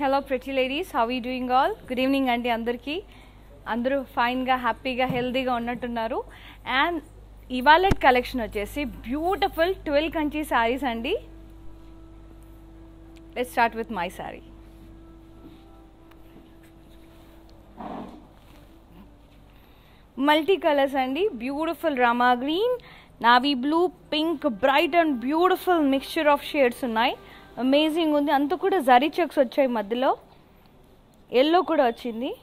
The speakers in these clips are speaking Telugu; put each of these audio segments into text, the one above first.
Hello pretty ladies how you doing all good evening అండి అందరికీ అందరూ ఫైన్గా హ్యాపీగా హెల్తీగా ఉన్నట్టున్నారు అండ్ ఇవాళ కలెక్షన్ వచ్చేసి బ్యూటిఫుల్ ట్వెల్వ్ కంచి శారీస్ అండి let start with my sari multi colours అండి beautiful Rama green navy blue pink bright and beautiful mixture of shades ఉన్నాయి అమేజింగ్ ఉంది అంతా కూడా జరీ చెక్స్ వచ్చాయి మధ్యలో ఎల్లో కూడా వచ్చింది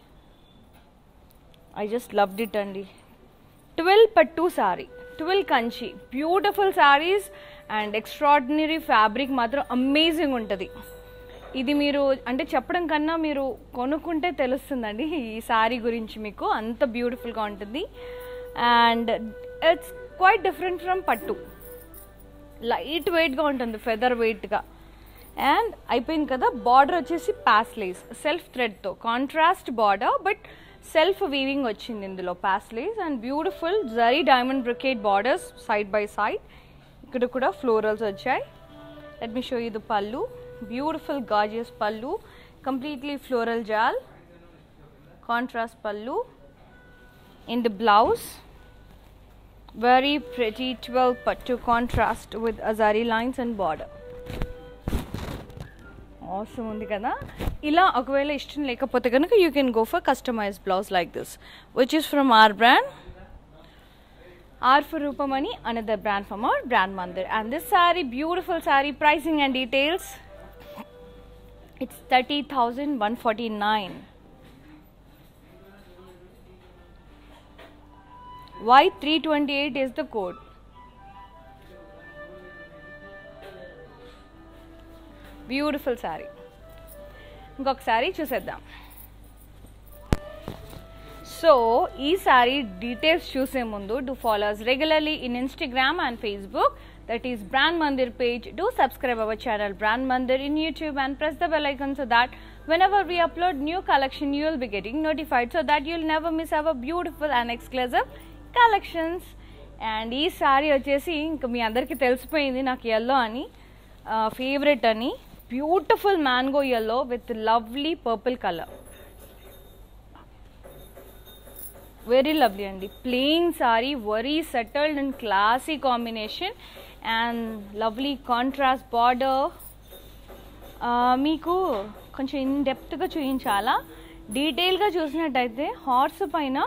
ఐ జస్ట్ లవ్డ్ ఇట్ అండి twelve pattu sari twelve Kanchi beautiful saris and extraordinary fabric మాత్రం అమేజింగ్ ఉంటుంది ఇది మీరు అంటే చెప్పడం కన్నా మీరు కొనుక్కుంటే తెలుస్తుందండి ఈ శారీ గురించి మీకు అంత బ్యూటిఫుల్గా ఉంటుంది and it's quite different from pattu light వెయిట్గా ఉంటుంది ఫెదర్ వెయిట్గా అండ్ అయిపోయింది కదా బార్డర్ వచ్చేసి ప్యాస్లేస్ సెల్ఫ్ థ్రెడ్తో contrast border but self weaving వచ్చింది ఇందులో paisleys and beautiful zari diamond brocade borders side by side ఇక్కడ కూడా ఫ్లోరల్స్ వచ్చాయి let me show you the pallu beautiful gorgeous pallu completely floral jaal contrast pallu in the blouse very pretty 12 puttu contrast with azari lines and border అవసరం ఉంది కదా ఇలా ఒకవేళ ఇష్టం లేకపోతే కనుక you can go for customise blouse like this which is from our brand or for Roopamani another brand from our brand Mandir and this sari beautiful sari pricing and details it's thirty thousand one forty nine Why 328 is the code? Beautiful sari ఇంకొక శారీ చూసేద్దాం సో ఈ శారీ డీటెయిల్స్ చూసే ముందు do follows regularly in Instagram and Facebook that is brand Mandir page do subscribe our channel brand Mandir in YouTube and press the bell icon so that whenever we upload new collection you will be getting notified so that you'll never miss our beautiful and exclusive collections and ఈ శారీ వచ్చేసి ఇంకా మీ అందరికీ తెలిసిపోయింది నాకు ఎల్లో అని ఫేవరెట్ అని beautiful mango yellow with lovely purple colour very lovely అండి plain sari very settled and classy combination and lovely contrast border మీకు కొంచెం ఇన్ డెప్త్గా చూపించాలా డీటెయిల్గా చూసినట్టయితే హార్స్ పైన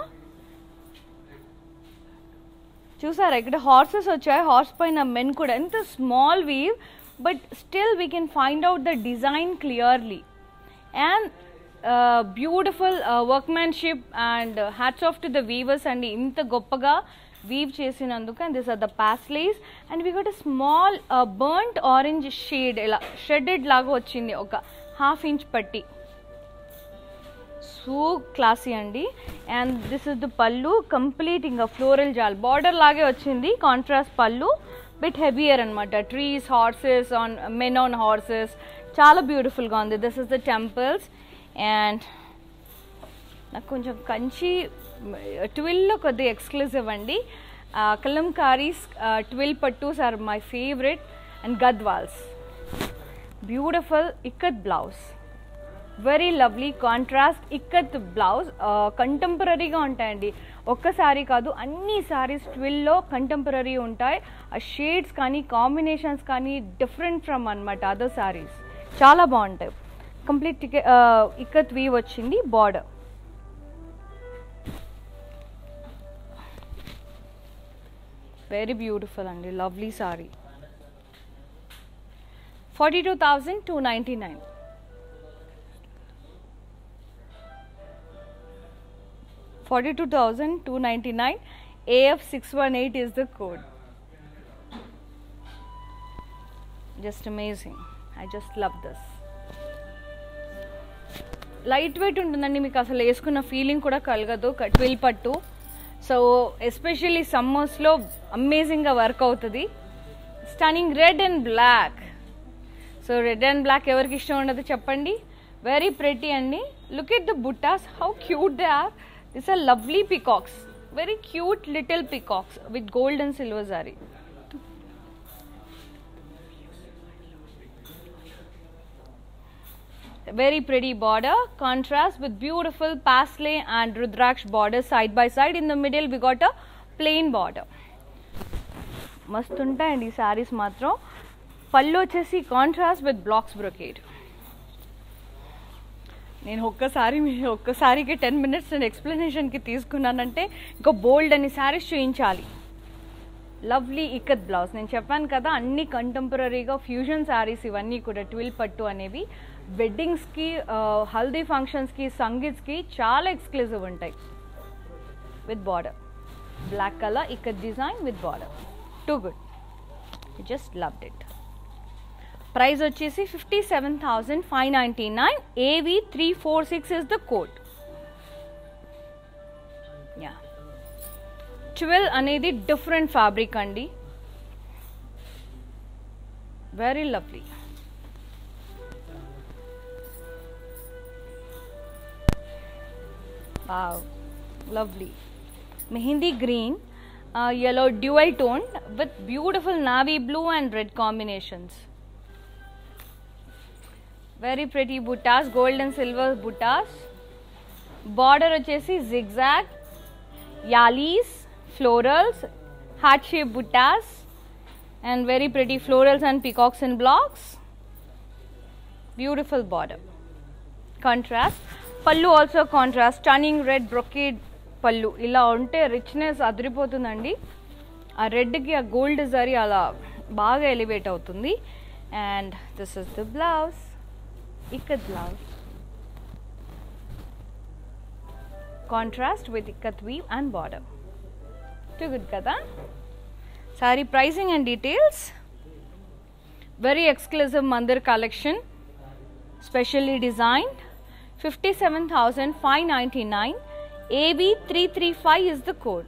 చూసారా ఇక్కడ హార్సెస్ వచ్చాయి హార్స్ పైన మెన్ కూడా ఎంత small weave but still we can find out the design clearly and beautiful workmanship and hats off to the weavers అండి ఇంత గొప్పగా వీవ్ చేసినందుకు and this are the paisleys and we got a small burnt orange shade ఇలా షెడెడ్ లాగా వచ్చింది ఒక హాఫ్ ఇంచ్ పట్టి సో క్లాసీ అండి and this is the pallu complete ఇంకా ఫ్లోరల్ జాల్ బార్డర్ లాగే వచ్చింది కాంట్రాస్ట్ పళ్ళు బిట్ హెవియర్ అనమాట trees horses on men on horses చాలా బ్యూటిఫుల్గా ఉంది this is the temples and నాకు కొంచెం కంచి ట్విల్లో కొద్దిగా ఎక్స్క్లూజివ్ అండి kalamkaris twill pattus are my favourite and Gadwals beautiful ikat blouse very lovely contrast ikat blouse కంటెంపరీగా ఉంటాయండి ఒక్కసారి కాదు అన్ని సారీస్ ట్విల్లో కంటెంపరీ ఉంటాయి ఆ షేడ్స్ కానీ కాంబినేషన్స్ కానీ డిఫరెంట్ ఫ్రమ్ అనమాట అదర్ సారీస్ చాలా బాగుంటాయి కంప్లీట్ ఇక్కత్ వీవ్ వచ్చింది బార్డర్ వెరీ బ్యూటిఫుల్ అండి lovely sari forty two thousand two ninety nine forty two thousand two ninety nine A F six one eight is the code just amazing I just love this light weight ఉంటుందండి మీకు అసలు వేసుకున్న ఫీలింగ్ కూడా కలగదు ట్విల్ పట్టు సో ఎస్పెషల్లీ సమ్మర్స్లో అమేజింగ్గా వర్క్ అవుతుంది stunning red and black so red and black ఎవరికి ఇష్టం ఉండదు చెప్పండి వెరీ ప్రెటీ అండి look at the buttas how cute they are this are lovely peacocks very cute little peacocks with gold and silver zari very pretty border contrast with beautiful parsley and rudraksh border side by side in the middle we got a plain border మస్తు ఉంటాయండి ఈ శారీస్ మాత్రం పళ్ళు వచ్చేసి కాంట్రాస్ట్ విత్ బ్లాక్స్ బ్రొకేడ్ నేను ఒక్కసారి మీ ఒక్కసారికి టెన్ మినిట్స్ నేను ఎక్స్ప్లెనేషన్కి తీసుకున్నానంటే ఇంకా బోల్డ్ అని శారీస్ చూపించాలి లవ్లీ ఇక్కత్ బ్లౌజ్ నేను చెప్పాను కదా అన్ని కంటెంపరీగా ఫ్యూజన్ శారీస్ ఇవన్నీ కూడా ట్విల్ పట్టు అనేవి వెడ్డింగ్స్కి హల్దీ ఫంక్షన్స్కి సంగీత్స్కి చాలా ఎక్స్క్లూజివ్ ఉంటాయి with border black colour ikat design with border too good just loved it price వచ్చేసి fifty seven thousand five ninety nine AV three four six is the code yeah twelve అనేది డిఫరెంట్ ఫ్యాబ్రిక్ అండి very lovely lovely mehndi green yellow dual toned with beautiful navy blue and red combinations very pretty buttas gold and silver buttas border వచ్చేసి zigzag yalis florals heart shaped buttas and very pretty florals and peacocks and blocks beautiful border contrast pallu also contrast stunning red brocade పళ్ళు ఇలా ఉంటే రిచ్నెస్ అదిరిపోతుందండి ఆ రెడ్కి ఆ గోల్డ్ జరీ అలా బాగా ఎలివేట్ అవుతుంది and this is the blouse ikat blouse contrast with ikat weave and border too good కదా sari pricing and details very exclusive Mandir collection specially designed fifty seven thousand five ninety nine AB335 is the code.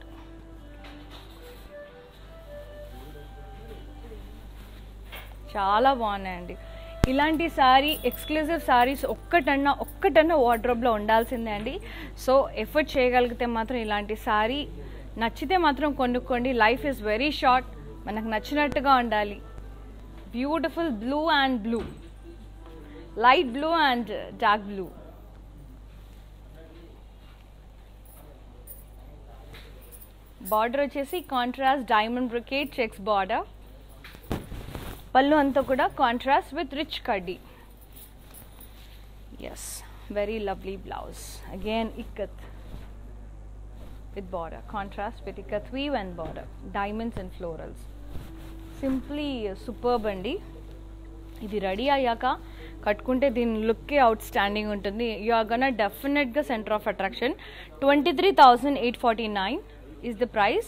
చాలా బాగున్నాయండి ఇలాంటి శారీ ఎక్స్క్లూజివ్ శారీస్ ఒక్కటన్నా ఒక్కటన్నా వార్డ్రోబ్లో ఉండాల్సిందే అండి సో ఎఫర్ట్ చేయగలిగితే మాత్రం ఇలాంటి శారీ నచ్చితే మాత్రం కొనుక్కోండి లైఫ్ ఈజ్ వెరీ షార్ట్ మనకు నచ్చినట్టుగా ఉండాలి beautiful blue and blue light blue and dark blue border వచ్చేసి contrast diamond brocade checks border పళ్ళు అంతా కూడా కాంట్రాస్ట్ విత్ రిచ్ కడ్డీ yes very lovely blouse again ikat with border contrast with ikat weave and border diamonds and florals simply superb అండి ఇది రెడీ అయ్యాక కట్టుకుంటే దీని లుక్కే అవుట్ స్టాండింగ్ ఉంటుంది యూ ఆర్ గన్ డెఫినెట్గా centre of attraction twenty three thousand eight forty nine is the price.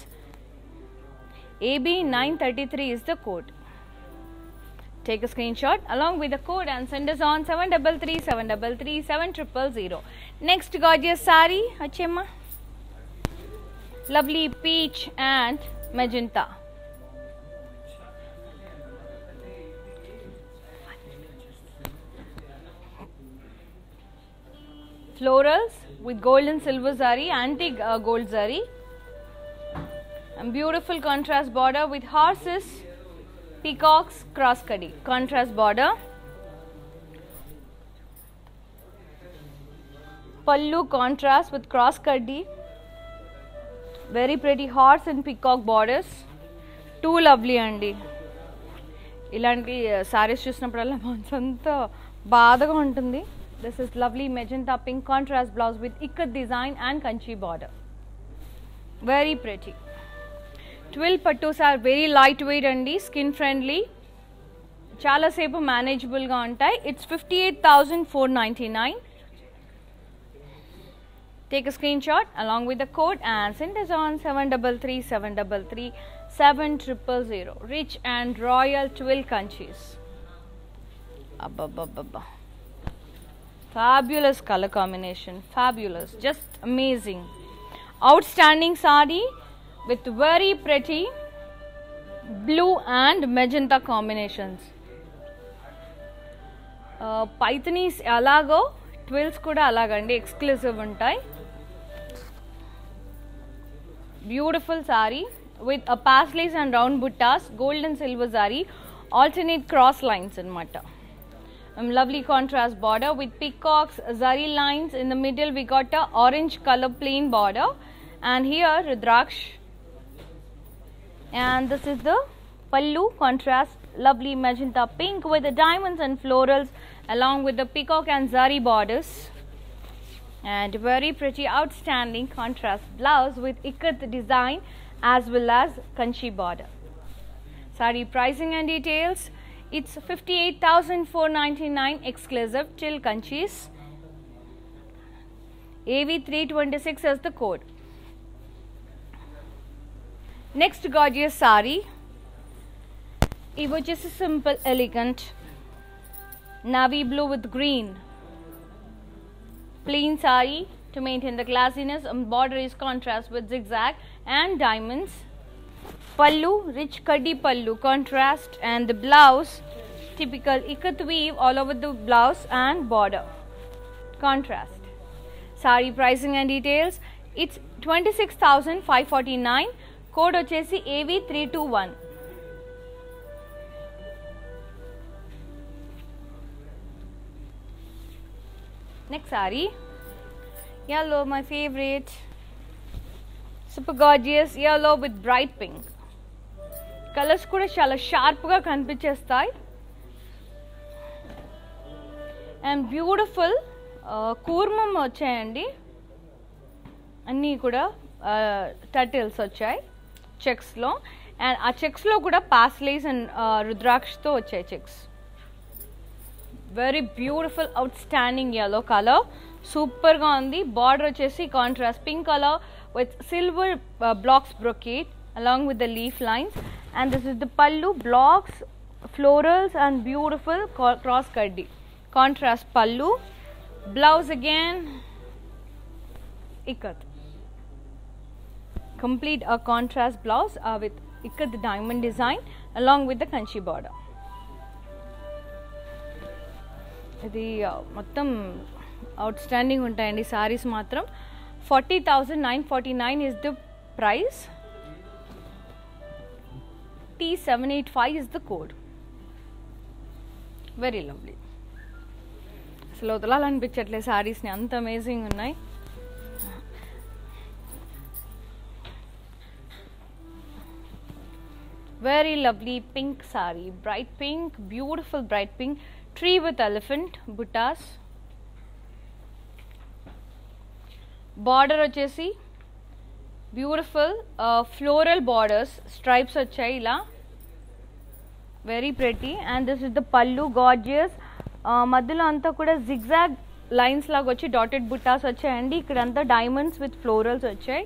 AB933 is the code. Take a screenshot along with the code and send us on 733 733 7000. Next gorgeous sari, Achema. Lovely peach and magenta. Florals with gold and silver zari, antique uh, gold zari and beautiful contrast border with horses, peacocks, cross cutty. Contrast border. Pallu contrast with cross cutty. Very pretty horse and peacock borders. Too lovely అండి ఇలాంటి సారీస్ చూసినప్పుడల్లా మనసంతా బాధగా ఉంటుంది this is lovely magenta pink contrast blouse with ikat design and Kanchi border very pretty twill pattus are very light weight అండి స్కిన్ ఫ్రెండ్లీ చాలాసేపు మేనేజబుల్గా ఉంటాయి it's fifty eight thousand four ninety nine take a screen shot along with the code and send us on seven double three seven double three seven triple zero rich and royal twill Kanchis అబ్బబ్బబ్బబ్బా fabulous colour combination fabulous just amazing outstanding sari with very pretty blue and magenta combinations. Paithanis అలాగో ట్విల్స్ కూడా అలాగండి ఎక్స్క్లూసివ్ ఉంటాయి beautiful sari with paisleys and round buttas gold and silver sari alternate cross lines అనమాట Um, lovely contrast border with peacocks, zari lines. In the middle, we got a orange color plain border. And here, Rudraksh. And this is the pallu contrast, lovely magenta pink with the diamonds and florals along with the peacock and zari borders. And very pretty, outstanding contrast blouse with ikat design as well as kanchi border. Sari pricing and details. It's 58,499 exclusive till Kanchis. AV326 as the code. Next gorgeous sari. ఇవి వచ్చేసి simple elegant navy blue with green. Plain sari to maintain the classiness. Um, border is contrast with zigzag and diamonds. Pallu, rich kaddi pallu contrast and the blouse typical ikat weave all over the blouse and border. Contrast. Sari pricing and details. It's 26,549. Code వచ్చేసి AV321. Next sari. Yellow, my favorite. Super gorgeous. Yellow with bright pink. Colours కూడా చాలా షార్ప్గా కనిపించేస్తాయి అండ్ బ్యూటిఫుల్ కూర్మం వచ్చాయండి అన్నీ కూడా టటిల్స్ వచ్చాయి చెక్స్లో అండ్ ఆ చెక్స్లో కూడా పాస్లేస్ అండ్ రుద్రాక్షతో వచ్చాయి checks very beautiful outstanding yellow colour సూపర్గా ఉంది బార్డర్ వచ్చేసి contrast pink colour with silver blocks brocade along with the leaf lines and this is the pallu blocks florals and beautiful co- cross kaddi contrast pallu blouse again ikat complete a contrast blouse uh, with ikat diamond design along with the kanchi border ఇది uh, మొత్తం అవుట్ స్టాండింగ్ ఉంటాయండి సారీస్ మాత్రం forty thousand nine forty nine is the price T seven eight five is the code very lovely అసలు వదలాలనిపించట్లే సారీస్ని అంత అమేజింగ్ ఉన్నాయి very lovely pink sari bright pink beautiful bright pink tree with elephant buttas border వచ్చేసి బ్యూటిఫుల్ ఫ్లోరల్ బార్డర్స్ స్ట్రైప్స్ వచ్చాయి ఇలా very pretty and this is the pallu gorgeous మధ్యలో అంతా కూడా జిగ్జాగ్ లైన్స్ లాగా వచ్చి డాటెడ్ బుట్టాస్ వచ్చాయండి ఇక్కడంతా డైమండ్స్ విత్ ఫ్లోరల్స్ వచ్చాయి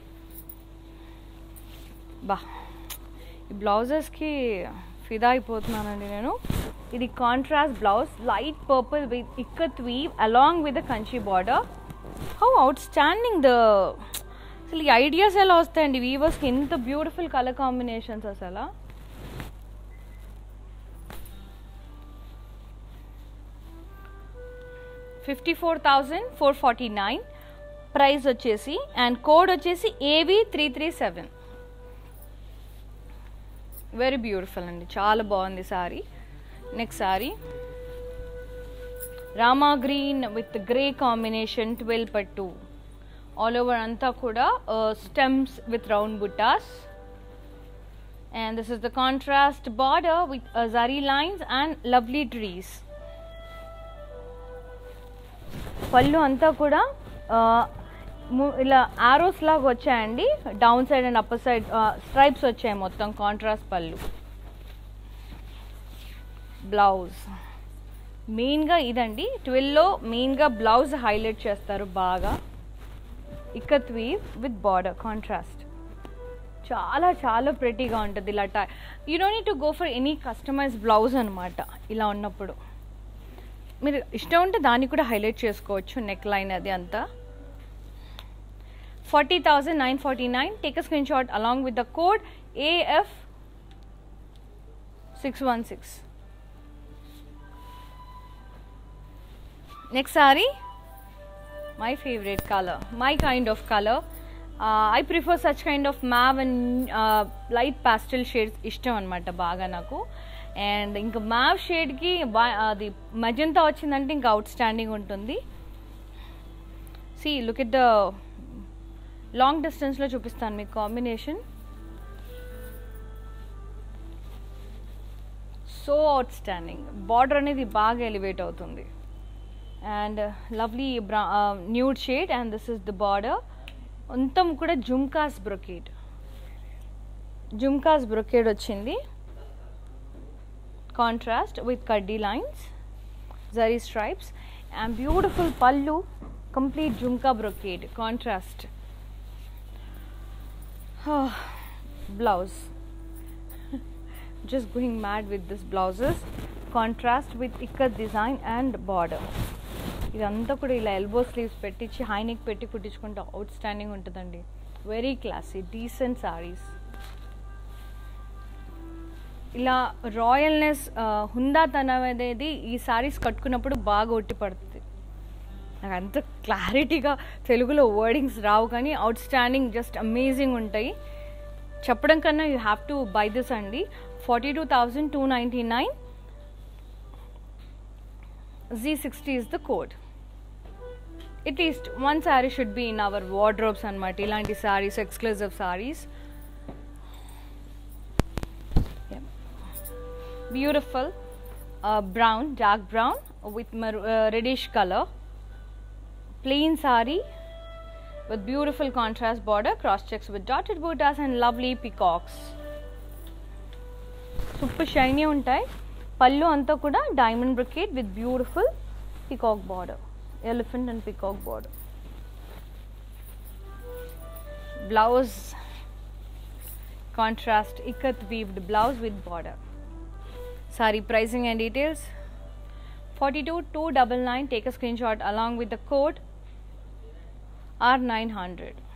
బా ఈ బ్లౌజెస్కి ఫిదా అయిపోతున్నానండి నేను ఇది contrast blouse light purple with ikat weave along with the Kanchi border how outstanding the అసలు ఈ ఐడియాస్ ఎలా వస్తాయండి వీవర్స్కి ఎంత బ్యూటిఫుల్ కలర్ కాంబినేషన్స్ అసలు fifty four thousand four forty nine price వచ్చేసి అండ్ కోడ్ వచ్చేసి AV three three seven very beautiful అండి చాలా బాగుంది sari next sari Rama green with grey combination twelve pattu all over అంతా కూడా stems with round buttas and this is the contrast border with zari lines and lovely trees పళ్ళు అంతా కూడా ఇలా ఆరోస్ లాగా వచ్చాయండి down side and upper side stripes వచ్చాయి మొత్తం కాంట్రాస్ట్ పళ్ళు బ్లౌజ్ మెయిన్గా ఇదండి ట్వెల్వ్లో మెయిన్గా బ్లౌజ్ హైలైట్ చేస్తారు బాగా ikat weave with border contrast చాలా చాలా ప్రెటీగా ఉంటుంది ఇలా tie you don't need to go for any customise blouse అనమాట ఇలా ఉన్నప్పుడు మీరు ఇష్టం ఉంటే దాన్ని కూడా హైలైట్ చేసుకోవచ్చు నెక్ లైన్ అది అంతా forty thousand nine forty nine take a screen shot along with the code AF six one six next sari my favourite colour my kind of colour I prefer such kind of mauve and light pastel shades ఇష్టం అనమాట బాగా నాకు అండ్ ఇంకా మ్యావ్ షేడ్కి బా అది మజంతా వచ్చిందంటే ఇంకా అవుట్ స్టాండింగ్ ఉంటుంది see look at the long డిస్టెన్స్లో చూపిస్తాను మీకు combination so outstanding border అనేది బాగా ఎలివేట్ అవుతుంది అండ్ లవ్లీ బ్రా nude shade and this is the border మొత్తం కూడా జుమ్కాస్ బ్రొకేడ్ జుమ్కాస్ బ్రొకేడ్ వచ్చింది కాంట్రాస్ట్ విత్ కడ్డీ lines zari stripes and beautiful పళ్ళు complete jhumka brocade contrast blouse just going mad with this blouses contrast with ikat design and border ఇదంతా కూడా ఇలా ఎల్బో స్లీవ్స్ పెట్టించి హై నెక్ పెట్టి కుట్టించుకుంటే అవుట్ స్టాండింగ్ ఉంటుందండి వెరీ క్లాసీ డీసెంట్ సారీస్ ఇలా రాయల్నెస్ హుందాతనం అనేది ఈ సారీస్ కట్టుకున్నప్పుడు బాగా ఒట్టి పడుతుంది నాకు అంత క్లారిటీగా తెలుగులో వర్డింగ్స్ రావు కానీ అవుట్ స్టాండింగ్ జస్ట్ అమేజింగ్ ఉంటాయి చెప్పడం కన్నా you have to buy this అండి forty two thousand two ninety nine G sixty is the code at least one sari should be in our wardrobes అనమాట ఇలాంటి saris exclusive saris beautiful brown dark brown with reddish colour plain sari with beautiful contrast border, cross checks with dotted buttas and lovely peacocks. Super shiny ఉంటాయి పళ్ళు అంతా కూడా diamond brocade with beautiful peacock border elephant and peacock border blouse contrast ikat weaved blouse with border sari pricing and details forty two two double nine take a screen shot along with the code are 900